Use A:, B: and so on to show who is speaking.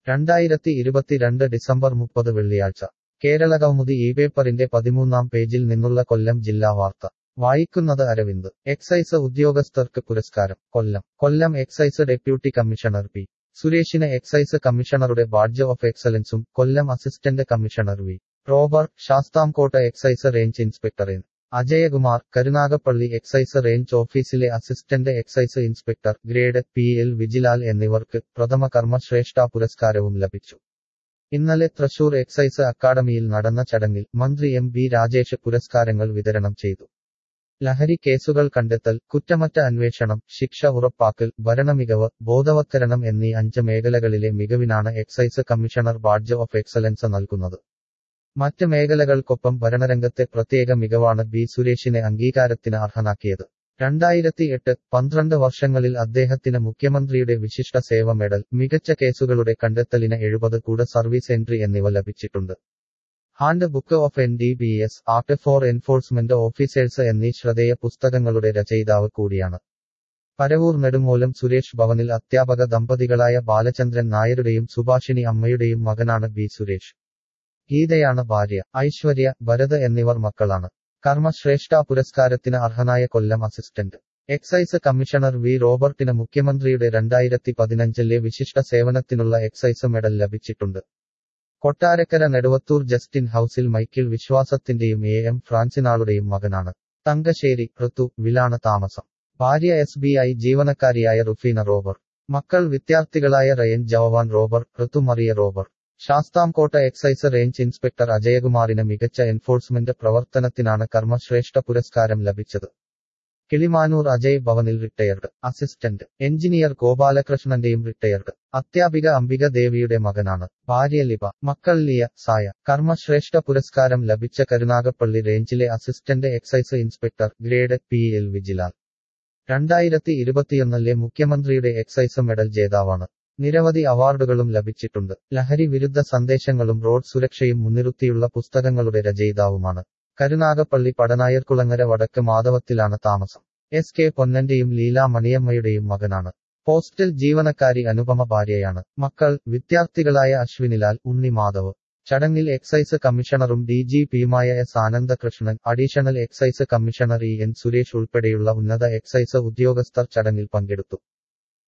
A: രണ്ടായിരത്തി ഇരുപത്തിരണ്ട് ഡിസംബർ മുപ്പത് വെള്ളിയാഴ്ച കേരളകൗമുദി ഈ പേപ്പറിന്റെ പതിമൂന്നാം പേജിൽ നിന്നുള്ള കൊല്ലം ജില്ലാ വാർത്ത വായിക്കുന്നത് അരവിന്ദ് എക്സൈസ് ഉദ്യോഗസ്ഥർക്ക് പുരസ്കാരം Kollam Kollam excise deputy commissioner P സുരേഷിന് എക്സൈസ് കമ്മീഷണറുടെ ബാഡ്ജ് ഓഫ് എക്സലൻസും Kollam assistant commissioner V Robert Sasthamkotta excise range inspector N Ajayakumar Karunagappally excise range ഓഫീസിലെ assistant excise inspector grade P L Vijilal എന്നിവർക്ക് പ്രഥമ കർമ്മശ്രേഷ്ഠ പുരസ്കാരവും ലഭിച്ചു ഇന്നലെ തൃശൂർ എക്സൈസ് അക്കാദമിയിൽ നടന്ന ചടങ്ങിൽ മന്ത്രി എം ബി രാജേഷ് പുരസ്കാരങ്ങൾ വിതരണം ചെയ്തു ലഹരി കേസുകൾ കണ്ടെത്തൽ കുറ്റമറ്റ അന്വേഷണം ശിക്ഷ ഉറപ്പാക്കൽ ഭരണമികവ് ബോധവത്കരണം എന്നീ അഞ്ച് മേഖലകളിലെ മികവിനാണ് excise commissioner badge of excellence നൽകുന്നത് മറ്റ് മേഖലകൾക്കൊപ്പം ഭരണരംഗത്തെ പ്രത്യേക മികവാണ് ബി സുരേഷിനെ അംഗീകാരത്തിന് അർഹനാക്കിയത് രണ്ടായിരത്തി എട്ട് പന്ത്രണ്ട് വർഷങ്ങളിൽ അദ്ദേഹത്തിന് മുഖ്യമന്ത്രിയുടെ വിശിഷ്ട സേവ മെഡൽ മികച്ച കേസുകളുടെ കണ്ടെത്തലിന് എഴുപത് കൂടെ സർവീസ് എൻട്രി എന്നിവ ലഭിച്ചിട്ടുണ്ട് hand book of N D B S act for enforcement officers എന്നീ ശ്രദ്ധേയ പുസ്തകങ്ങളുടെ രചയിതാവ് കൂടിയാണ് പരവൂർ നെടുമൂലം സുരേഷ് ഭവനിൽ അധ്യാപക ദമ്പതികളായ ബാലചന്ദ്രൻ നായരുടെയും സുഭാഷിണി അമ്മയുടെയും മകനാണ് ബി സുരേഷ് ഗീതയാണ് ഭാര്യ ഐശ്വര്യ ഭരത് എന്നിവർ മക്കളാണ് കർമ്മശ്രേഷ്ഠ പുരസ്കാരത്തിന് അർഹനായ Kollam assistant excise commissioner V റോബർട്ടിന് മുഖ്യമന്ത്രിയുടെ രണ്ടായിരത്തി പതിനഞ്ചിലെ വിശിഷ്ട സേവനത്തിനുള്ള എക്സൈസ് മെഡൽ ലഭിച്ചിട്ടുണ്ട് കൊട്ടാരക്കര നെടുവത്തൂർ ജസ്റ്റിൻ ഹൌസിൽ മൈക്കിൾ വിശ്വാസത്തിന്റെയും എ എം ഫ്രാൻസിനാളുടെയും മകനാണ് തങ്കശ്ശേരി ഋതു വിലാണ് താമസം ഭാര്യ എസ് ബി ഐ ജീവനക്കാരിയായ റുഫീന റോബർ മക്കൾ വിദ്യാർത്ഥികളായ റയൻ ജവാൻ Robert Rithu Maria Robert Sasthamkotta excise range inspector അജയകുമാറിന് മികച്ച എൻഫോഴ്സ്മെന്റ് പ്രവർത്തനത്തിനാണ് കർമ്മശ്രേഷ്ഠ പുരസ്കാരം ലഭിച്ചത് കിളിമാനൂർ അജയ് ഭവനിൽ റിട്ടയർഡ് അസിസ്റ്റന്റ് എഞ്ചിനീയർ ഗോപാലകൃഷ്ണന്റെയും റിട്ടയർഡ് അധ്യാപിക അംബിക ദേവിയുടെ മകനാണ് ഭാര്യ ലിപ മക്കൾ ലിയ സായ കർമ്മശ്രേഷ്ഠ പുരസ്കാരം ലഭിച്ച കരുനാഗപ്പള്ളി റേഞ്ചിലെ assistant excise inspector grade P L Vijilal രണ്ടായിരത്തി ഇരുപത്തിയൊന്നിലെ മുഖ്യമന്ത്രിയുടെ എക്സൈസ് മെഡൽ ജേതാവാണ് നിരവധി അവാർഡുകളും ലഭിച്ചിട്ടുണ്ട് ലഹരി വിരുദ്ധ സന്ദേശങ്ങളും റോഡ് സുരക്ഷയും മുൻനിർത്തിയുള്ള പുസ്തകങ്ങളുടെ രചയിതാവുമാണ് കരുനാഗപ്പള്ളി പടനായർകുളങ്ങര വടക്ക് മാധവത്തിലാണ് താമസം എസ് കെ പൊന്നന്റെയും ലീല മണിയമ്മയുടെയും മകനാണ് പോസ്റ്റൽ ജീവനക്കാരി അനുപമ ഭാര്യയാണ് മക്കൾ വിദ്യാർത്ഥികളായ അശ്വിനിലാൽ ഉണ്ണി മാധവ് ചടങ്ങിൽ എക്സൈസ് കമ്മീഷണറും ഡി ജി പിയുമായ S Anandakrishnan additional excise commissioner E N Suresh ഉൾപ്പെടെയുള്ള ഉന്നത എക്സൈസ് ഉദ്യോഗസ്ഥർ ചടങ്ങിൽ പങ്കെടുത്തു